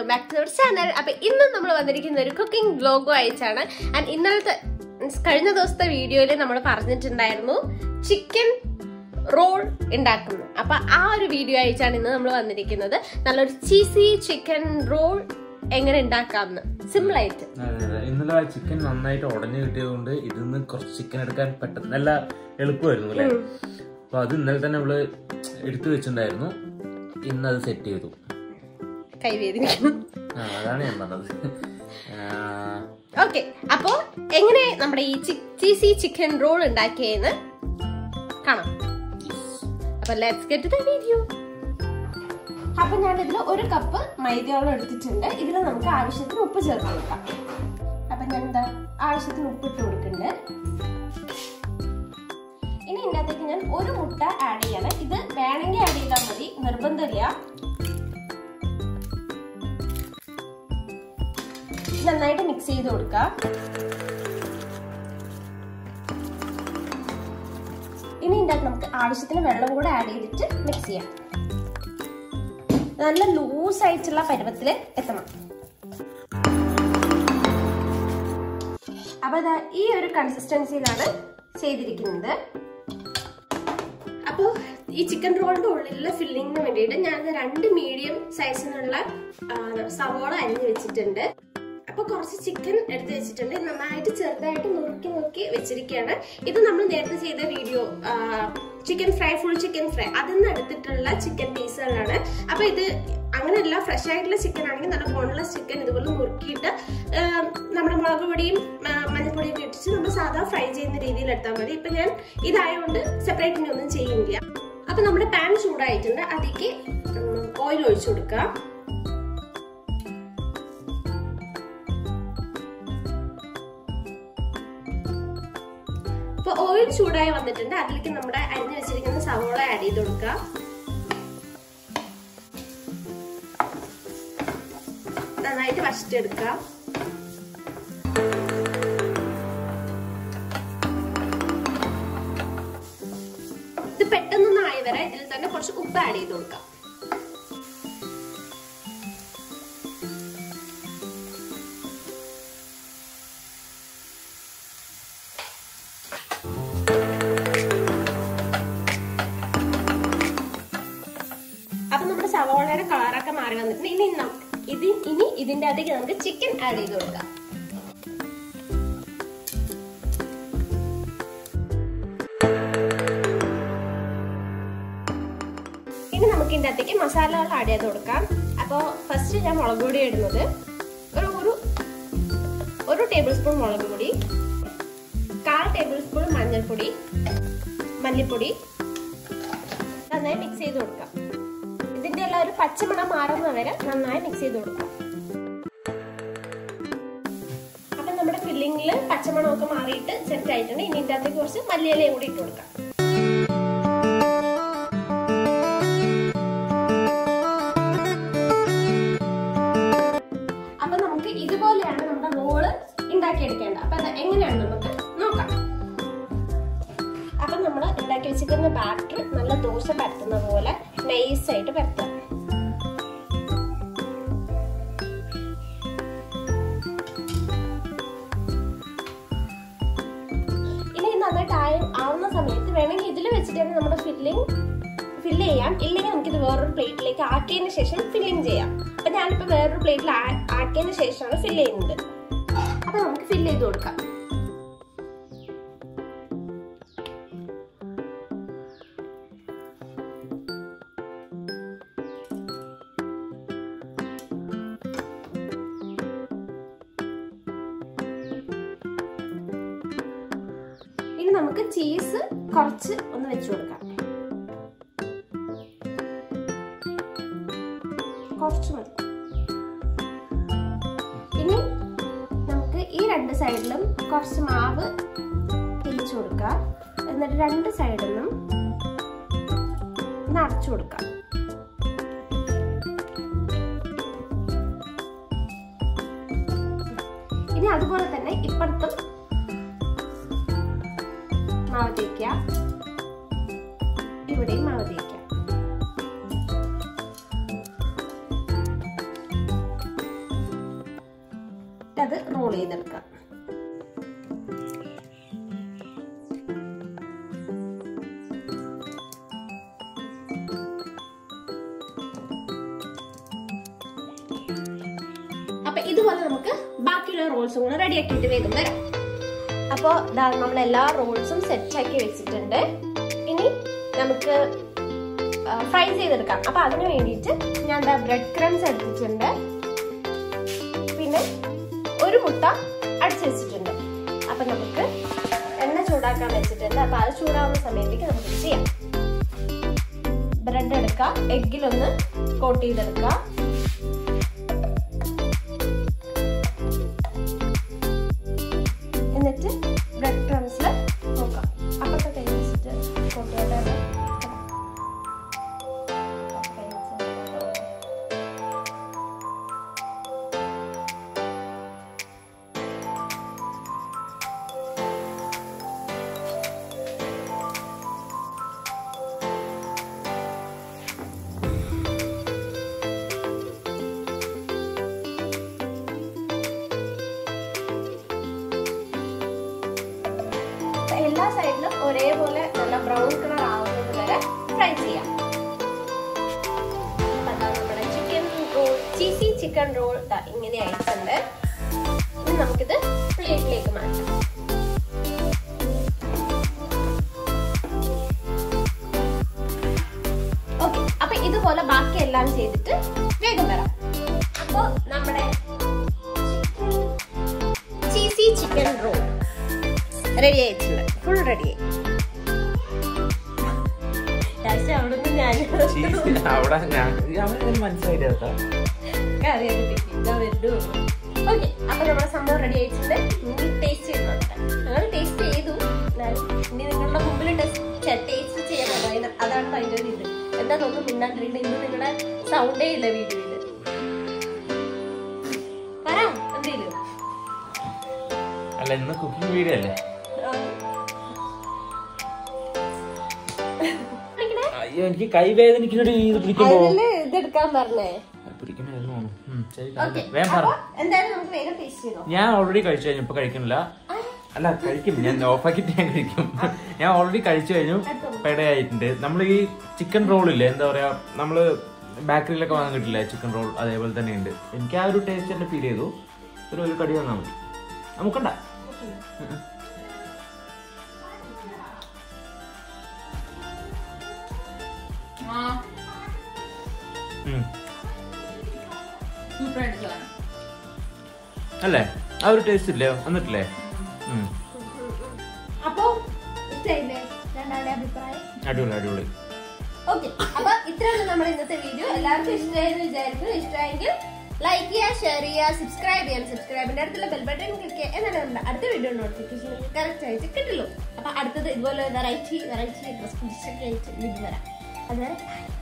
Back to our channel അപ്പൊ ഇന്ന് നമ്മൾ വന്നിരിക്കുന്ന ഒരു കുക്കിംഗ് വ്ലോഗും അയച്ചാണ് ആൻഡ് ഇന്നലത്തെ means കഴിഞ്ഞ ദിവസത്തെ വീഡിയോയിൽ നമ്മൾ പറഞ്ഞിട്ടുണ്ടായിരുന്നു ചിക്കൻ റോൾ ഉണ്ടാക്കുന്നു അപ്പൊ ആ ഒരു വീഡിയോ അയച്ചാണ് ഇന്ന് നമ്മൾ വന്നിരിക്കുന്നത് നല്ലൊരു ചീസി ചിക്കൻ റോൾ എങ്ങനെ ഉണ്ടാക്കാമെന്ന് സിമ്പിൾ ആയിട്ട് അതെ, അതെ. ഇന്നലെ ആ ചിക്കൻ നന്നായിട്ട് ഉടഞ്ഞു കിട്ടിയതുകൊണ്ട് ഇതിൽ നിന്ന് കുറച്ച് ചിക്കൻ എടുക്കാൻ പെട്ടെന്ന് നല്ല എളുപ്പമായിരുന്നു അല്ലേ അപ്പൊ അത് ഇന്നലെ തന്നെ നമ്മള് എടുത്തു വെച്ചിട്ടുണ്ടായിരുന്നു ഇന്ന് അത് സെറ്റ് ചെയ്തു കൈവേദിക്കുന്നു ആ അതാണ് ഞാൻ പറഞ്ഞത് ആ, ഓക്കെ അപ്പോ എങ്ങനെ നമ്മുടെ ഈ ചീസി ചിക്കൻ റോൾ ഉണ്ടാക്കിയെന്ന് കാണാം അപ്പൊ ലെറ്റ്സ് ഗെറ്റ് ദ വീഡിയോ അപ്പൊ ഞാൻ ഇതിൽ ഒരു കപ്പ് മൈദയോളം എടുത്തിട്ടുണ്ട് ഇതിൽ നമുക്ക് ആവശ്യത്തിന് ഉപ്പ് ചേർത്ത് കൊടുക്കാം അപ്പൊ ഞാൻ എന്താ ആവശ്യത്തിന് ഉപ്പ് ഇട്ട് കൊടുക്കുന്നുണ്ട് ഇനി ഇതിൻ്റെ അകത്തേക്ക് ഞാൻ ഒരു മുട്ട ആഡ് ചെയ്യണം ഇത് വേണമെങ്കിൽ ആഡ് ചെയ്താൽ മതി നിർബന്ധമില്ല നന്നായിട്ട് മിക്സ് ചെയ്ത് കൊടുക്കുക ഇനി ഇതിൻ്റെ അകത്ത് നമുക്ക് ആവശ്യത്തിന് വെള്ളം കൂടെ ആഡ് ചെയ്തിട്ട് മിക്സ് ചെയ്യാം നല്ല ലൂസ് ആയിട്ടുള്ള പരുവത്തിൽ എത്തണം അപ്പൊ ഇതാ ഈ ഒരു കൺസിസ്റ്റൻസിയിലാണ് ചെയ്തിരിക്കുന്നത് അപ്പോൾ ഈ ചിക്കൻ റോളിന്റെ ഉള്ളിലുള്ള ഫില്ലിങ്ങിന് വേണ്ടിയിട്ട് ഞാൻ രണ്ട് മീഡിയം സൈസിനുള്ള സവോള അരിഞ്ഞ് വെച്ചിട്ടുണ്ട് അപ്പൊ കുറച്ച് ചിക്കൻ എടുത്ത് വെച്ചിട്ടുണ്ട് നന്നായിട്ട് ചെറുതായിട്ട് നുറുക്കി നുറുക്കി വെച്ചിരിക്കുകയാണ് ഇത് നമ്മൾ നേരത്തെ ചെയ്ത video chicken fry full chicken fry അതിൽ നിന്ന് എടുത്തിട്ടുള്ള ചിക്കൻ പീസുകളാണ് അപ്പൊ ഇത് അങ്ങനെയല്ല ഫ്രഷ് ആയിട്ടുള്ള ചിക്കൻ ആണെങ്കിൽ നല്ല ബോൺലെസ് ചിക്കൻ ഇതുപോലെ നുറുക്കിയിട്ട് ആ, നമ്മുടെ മുളക് പൊടിയും ആ, മഞ്ഞൾപ്പൊടിയും ഒക്കെ ഇട്ടിട്ട് നമ്മൾ സാധാ ഫ്രൈ ചെയ്യുന്ന രീതിയിൽ എടുത്താൽ മതി ഇപ്പൊ ഞാൻ ഇതായതുകൊണ്ട് സെപ്പറേറ്റ് ഇനി ഒന്നും ചെയ്യുന്നില്ല അപ്പൊ നമ്മുടെ പാൻ ചൂടായിട്ടുണ്ട് അതിലേക്ക് ഓയിൽ ഒഴിച്ചു കൊടുക്കുക അപ്പൊ ഓയിൽ ചൂടായി വന്നിട്ടുണ്ട് അതിലേക്ക് നമ്മുടെ അരിഞ്ഞു വെച്ചിരിക്കുന്ന സവോള ആഡ് ചെയ്ത് കൊടുക്കുക നന്നായിട്ട് വശിട്ടെടുക്കുക ഇത് പെട്ടെന്നൊന്നും ആയി വരാം ഇതിൽ തന്നെ കുറച്ച് ഉപ്പ് ആഡ് ചെയ്ത് കൊടുക്കാം അപ്പൊ നമ്മുടെ സവോളയുടെ കളറൊക്കെ മാറി വന്നിട്ടുണ്ട് ഇനി നമുക്ക് ഇത് ഇനി ഇതിന്റെ അകത്തേക്ക് നമുക്ക് ചിക്കൻ ആഡ് ചെയ്ത് കൊടുക്കാം ഇനി നമുക്ക് ഇതിന്റെ അകത്തേക്ക് മസാലകൾ ആഡ് ചെയ്ത് കൊടുക്കാം അപ്പോൾ ഫസ്റ്റ് ഞാൻ മുളക് പൊടി ഇടുന്നത് ഒരു ഒരു ഒരു ടേബിൾ സ്പൂൺ മുളക് പൊടി കാൽ ടേബിൾ സ്പൂൺ മഞ്ഞൾപ്പൊടി മല്ലിപ്പൊടി നന്നായി മിക്സ് ചെയ്ത് കൊടുക്കാം ഇതിന്റെ എല്ലാം ഒരു പച്ചമണം മാറുന്ന വരെ നന്നായി മിക്സ് ചെയ്ത് കൊടുക്കാം അപ്പൊ നമ്മുടെ ഫില്ലിങ്ങിൽ പച്ചമണമൊക്കെ മാറിയിട്ട് സെറ്റ് ആയിട്ടുണ്ട് ഇനി ഇതിന്റെ അകത്തേക്ക് കുറച്ച് മല്ലിയിലയും കൂടി ഇട്ട് കൊടുക്കാം അപ്പൊ നമുക്ക് ഇതുപോലെയാണ് നമ്മുടെ റോള് ഉണ്ടാക്കിയെടുക്കേണ്ടത് അപ്പൊ അത് എങ്ങനെയാണ് നമുക്ക് നോക്കാം അപ്പൊ നമ്മൾ ഉണ്ടാക്കി വെച്ചിരിക്കുന്ന ബാറ്റർ നല്ല ദോശ പരത്തുന്ന പോലെ നൈസ് ആയിട്ട് പരത്തുക ഇനി ഇത് നന്നായിട്ട് ആയ ആവുന്ന സമയത്ത് വേണമെങ്കിൽ ഇതിൽ വെച്ചിട്ട് തന്നെ നമ്മുടെ ഫില്ലിംഗ് ഫില്ല് ചെയ്യാം ഇല്ലെങ്കിൽ നമുക്കിത് വേറൊരു പ്ലേറ്റിലേക്ക് ആക്കിയതിന് ശേഷം ഫില്ലിംഗ് ചെയ്യാം അപ്പൊ ഞാനിപ്പോ വേറൊരു പ്ലേറ്റിൽ ആക്കിയതിന് ശേഷമാണ് ഫില്ല് ചെയ്യുന്നത് അപ്പൊ നമുക്ക് ഫില്ല് ചെയ്ത് കൊടുക്കാം ഇനി നമുക്ക് ചീസ് കുറച്ച് ഒന്ന് വെച്ചു കൊടുക്കാം കുറച്ച് മതി ഇനി നമുക്ക് ഈ രണ്ട് സൈഡിലും കുറച്ച് മാവ് തേച്ച് കൊടുക്കാം എന്നിട്ട് രണ്ട് സൈഡിലും നിറച്ചു കൊടുക്കാം ഇനി അതുപോലെ തന്നെ ഇപ്പുറത്തും മാവ് തേക്കുക ഇവിടെയും മാവ് തേക്കുക അത് റോൾ ചെയ്തെടുക്കാം അപ്പൊ ഇതുപോലെ നമുക്ക് ബാക്കിയുള്ള റോൾസും കൂടെ റെഡി ആക്കിയിട്ട് വേഗം വരാം അപ്പോൾ നമ്മൾ എല്ലാ റോൾസും സെറ്റ് ആക്കി വെച്ചിട്ടുണ്ട് ഇനി നമുക്ക് ഫ്രൈ ചെയ്തെടുക്കാം അപ്പൊ അതിന് വേണ്ടിയിട്ട് ഞാൻ എന്താ ബ്രെഡ് ക്രംസ് എടുത്തിട്ടുണ്ട് പിന്നെ ഒരു മുട്ട അടിച്ചു വെച്ചിട്ടുണ്ട് അപ്പൊ നമുക്ക് എണ്ണ ചൂടാക്കാൻ വെച്ചിട്ടുണ്ട് അപ്പൊ അത് ചൂടാവുന്ന സമയത്തേക്ക് നമുക്ക് ചെയ്യാം ബ്രെഡ് എടുക്കാം എഗ്ഗിലൊന്ന് കോട്ട് ചെയ്തെടുക്കാം എന്നിട്ട് ബ്രെഡ് ക്രംസിൽ നോക്കാം അപ്പുറത്തെ കൈ വെച്ചിട്ട് കോട്ട് ചെയ്തത് എല്ലാ സൈഡിലും ഒരേപോലെ നല്ല ബ്രൗൺ കളർ ആവുന്നത് വരെ ഫ്രൈ ചെയ്യാം അപ്പൊ ദാ നമ്മുടെ chicken roll cheesy chicken roll ഇങ്ങനെ ആയിട്ടുണ്ട് ഇനി നമുക്കിത് പ്ലേറ്റിലേക്ക് മാറ്റാം ഓക്കെ അപ്പൊ ഇതുപോലെ ബാക്കി എല്ലാം ചെയ്തിട്ട് വേഗം വരാം അപ്പൊ നമ്മുടെ ചീസി ചിക്കൻ റോൾ റെഡി ആയിട്ടുണ്ട് ഫുൾ റെഡി ആയി അവിടുന്ന് ഞാൻ അവിടെ ഞാൻ അവന് മനസ്സിലായില്ല കേട്ടോ ഓക്കെ അപ്പൊ നമ്മുടെ സംഭവം റെഡി ആയിട്ടുണ്ട് ഇനി ടേസ്റ്റ് ചെയ്യുന്നുണ്ട് ഞങ്ങൾ ടേസ്റ്റ് ചെയ്തു എന്നാലും ഇനി നിങ്ങളുടെ മുമ്പിൽ ടേസ്റ്റ് ചെയ്യാൻ പറയുന്നത് അതാണ് അതിന്റെ ഒരു ഇത് എന്താ തോന്നുന്നു മിണ്ടാണ്ടിരിക്കുന്നത് ഇന്ന് നിങ്ങളുടെ സൗണ്ടേ ഇല്ല വീഡിയോയില് പറ എന്തേലും അല്ല ഇന്ന് കുക്കിംഗ് വീഡിയോ അല്ലേ അയ്യോ എനിക്ക് കൈ വേദനിക്കുന്നൊരു ഇത് പിടിക്കുമ്പോ അതില് ഇതെടുക്കാൻ പറഞ്ഞേ പിടിക്കണമായിരുന്നു ഉം, ശരി ഓക്കെ വേഗം പറ അപ്പൊ എന്തായാലും നമുക്ക് വേഗം ടേസ്റ്റ് ചെയ്തോ ഞാൻ ഓൾറെഡി കഴിച്ചു കഴിഞ്ഞു ഇപ്പൊ കഴിക്കുന്നില്ല അല്ല കഴിക്കും ഞാൻ ഓഫാക്കിട്ട് ഞാൻ കഴിക്കും ഞാൻ ഓൾറെഡി കഴിച്ചു കഴിഞ്ഞു പെടയായിട്ടുണ്ട് നമ്മൾ ഈ ചിക്കൻ റോൾ ഇല്ലേ എന്താ പറയാ നമ്മള് ബേക്കറിയിലൊക്കെ വാങ്ങാൻ കിട്ടില്ല ചിക്കൻ റോൾ അതേപോലെ തന്നെ ഉണ്ട് എനിക്ക് ആ ഒരു ടേസ്റ്റ് തന്നെ ഫീൽ ചെയ്തു ഒരു ഒരു കടി തന്നാൽ മതി നമുക്കണ്ട ഉം. അല്ലേ ആ ഒരു ടേസ്റ്റ് ഇല്ലേ വന്നിട്ടില്ലേ ഉം. അപ്പൊ ഇഷ്ടമായില്ലേ രണ്ടാളുടെ അഭിപ്രായം അടിപൊളി അടിപൊളി ഓക്കെ അപ്പൊ ഇത്രയാണ് നമ്മുടെ ഇന്നത്തെ വീഡിയോ എല്ലാവർക്കും ഇഷ്ടമായെന്ന് വിചാരിക്കുന്നു ഇഷ്ടമായെങ്കിൽ ലൈക്ക് ചെയ്യുക ഷെയർ ചെയ്യുക സബ്സ്ക്രൈബ് ചെയ്യാം സബ്സ്ക്രൈബിന്റെ അടുത്തുള്ള ബെൽ ബട്ടൺ ക്ലിക്ക് ചെയ്യുക എന്നാണ് നമ്മുടെ അടുത്ത വീഡിയോ നോട്ടിഫിക്കേഷൻ കറക്റ്റ് ആയിട്ട് കിട്ടുള്ളൂ അപ്പൊ അടുത്തത് ഇതുപോലെ വെറൈറ്റി വെറൈറ്റി ഡ്രസ് ആയിട്ട് വീണ്ടും വരാം അതുവരെ bye.